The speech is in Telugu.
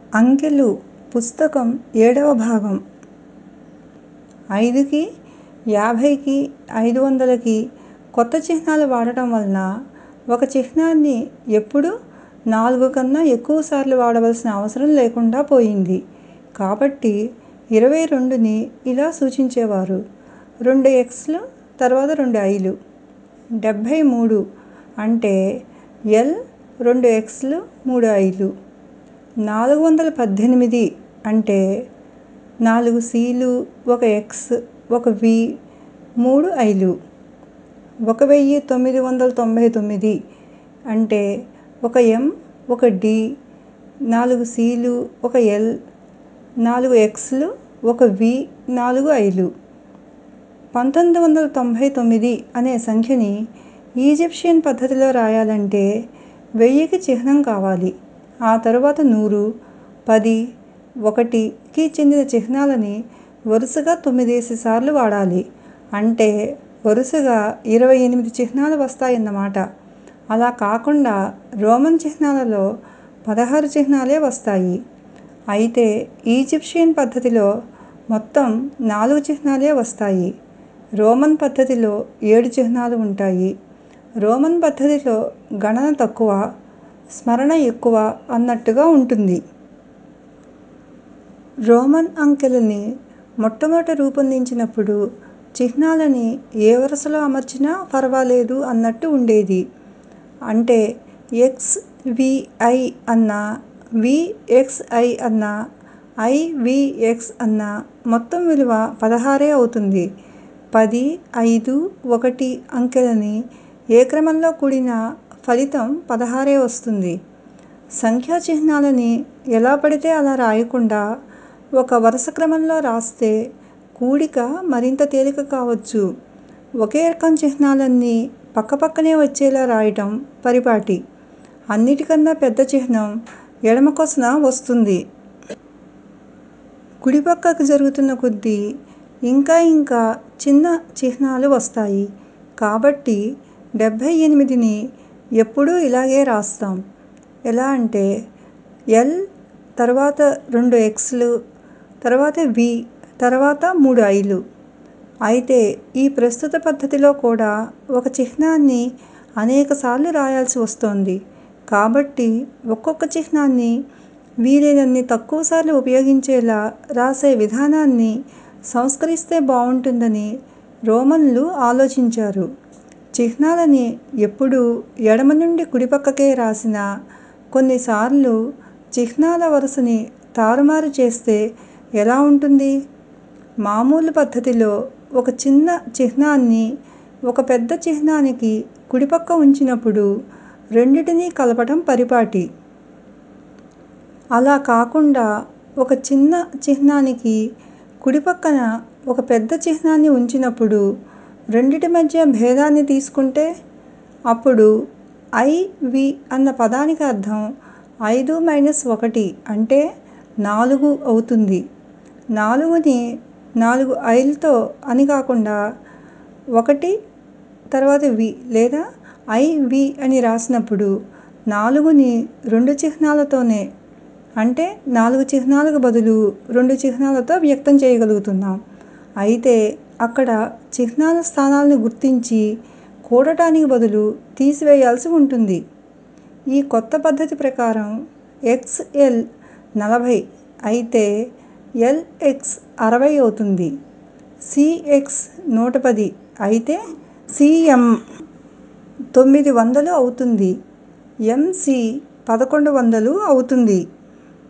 అంకెలు పుస్తకం ఏడవ భాగం ఐదుకి యాభైకి ఐదు వందలకి కొత్త చిహ్నాలు వాడటం వలన ఒక చిహ్నాన్ని ఎప్పుడూ నాలుగు కన్నా ఎక్కువ సార్లు వాడవలసిన అవసరం లేకుండా పోయింది కాబట్టి ఇరవై రెండుని ఇలా సూచించేవారు రెండు ఎక్స్లు తర్వాత రెండు ఐలు డెబ్భై మూడు అంటే ఎల్ రెండు ఎక్స్లు మూడు ఐలు నాలుగు వందల పద్దెనిమిది అంటే నాలుగు సీలు ఒక ఎక్స్ ఒక వి మూడు ఐలు ఒక వెయ్యి తొమ్మిది వందల తొంభై తొమ్మిది అంటే ఒక ఎం ఒక డి నాలుగు సీలు ఒక ఎల్ నాలుగు ఎక్స్లు ఒక వి నాలుగు ఐలు పంతొమ్మిది వందల తొంభై తొమ్మిది అనే సంఖ్యని ఈజిప్షియన్ పద్ధతిలో రాయాలంటే వెయ్యికి చిహ్నం కావాలి ఆ తరువాత నూరు పది ఒకటికి చెందిన చిహ్నాలని వరుసగా తొమ్మిదేసి సార్లు వాడాలి అంటే వరుసగా ఇరవై ఎనిమిది చిహ్నాలు వస్తాయన్నమాట అలా కాకుండా రోమన్ చిహ్నాలలో పదహారు చిహ్నాలే వస్తాయి అయితే ఈజిప్షియన్ పద్ధతిలో మొత్తం నాలుగు చిహ్నాలే వస్తాయి రోమన్ పద్ధతిలో ఏడు చిహ్నాలు ఉంటాయి రోమన్ పద్ధతిలో గణన తక్కువ స్మరణ ఎక్కువ అన్నట్టుగా ఉంటుంది రోమన్ అంకెలని మొట్టమొదట రూపొందించినప్పుడు చిహ్నాలని ఏ వరుసలో అమర్చినా పర్వాలేదు అన్నట్టు ఉండేది అంటే ఎక్స్ వి ఐ అన్నా వి ఎక్స్ ఐ అన్నా ఐ వి ఎక్స్ అన్నా మొత్తం విలువ పదహారే అవుతుంది పది ఐదు ఒకటి అంకెలని ఏ క్రమంలో కూడినా ఫలితం పదహారే వస్తుంది సంఖ్యా చిహ్నాలని ఎలా పడితే అలా రాయకుండా ఒక వరుస క్రమంలో రాస్తే కూడిక మరింత తేలిక కావచ్చు ఒకే రకం చిహ్నాలన్నీ పక్కపక్కనే వచ్చేలా రాయటం పరిపాటి అన్నిటికన్నా పెద్ద చిహ్నం ఎడమ కొసన వస్తుంది కుడి పక్కకి జరుగుతున్న కొద్దీ ఇంకా ఇంకా చిన్న చిహ్నాలు వస్తాయి కాబట్టి డెబ్భై ఎనిమిదిని ఎప్పుడూ ఇలాగే రాస్తాం ఎలా అంటే ఎల్ తర్వాత రెండు ఎక్స్లు తర్వాత వి తర్వాత మూడు ఐలు అయితే ఈ ప్రస్తుత పద్ధతిలో కూడా ఒక చిహ్నాన్ని అనేకసార్లు రాయాల్సి వస్తోంది కాబట్టి ఒక్కొక్క చిహ్నాన్ని వీలైనన్ని తక్కువ సార్లు ఉపయోగించేలా రాసే విధానాన్ని సంస్కరిస్తే బావుంటుందని రోమన్లు ఆలోచించారు చిహ్నాలని ఎప్పుడూ ఎడమ నుండి కుడి పక్కకే రాసినా కొన్నిసార్లు చిహ్నాల వరుసని తారుమారు చేస్తే ఎలా ఉంటుంది మామూలు పద్ధతిలో ఒక చిన్న చిహ్నాన్ని ఒక పెద్ద చిహ్నానికి కుడిపక్క ఉంచినప్పుడు రెండిటినీ కలపటం పరిపాటి అలా కాకుండా ఒక చిన్న చిహ్నానికి కుడి పక్కన ఒక పెద్ద చిహ్నాన్ని ఉంచినప్పుడు రెండిటి మధ్య భేదాన్ని తీసుకుంటే అప్పుడు ఐ వి అన్న పదానికి అర్థం ఐదు మైనస్ ఒకటి అంటే నాలుగు అవుతుంది నాలుగుని నాలుగు ఐలతో అని కాకుండా ఒకటి తర్వాత వి లేదా ఐ వి అని రాసినప్పుడు నాలుగుని రెండు చిహ్నాలతోనే అంటే నాలుగు చిహ్నాలకు బదులు రెండు చిహ్నాలతో వ్యక్తం చేయగలుగుతున్నాం అయితే అక్కడ చిహ్నాల స్థానాలని గుర్తించి కూడటానికి బదులు తీసివేయాల్సి ఉంటుంది ఈ కొత్త పద్ధతి ప్రకారం ఎక్స్ ఎల్ నలభై అయితే ఎల్ ఎక్స్ అరవై అవుతుంది సి ఎక్స్ నూట పది అయితే సి ఎం తొమ్మిది వందలు అవుతుంది ఎం సి పదకొండు వందలు అవుతుంది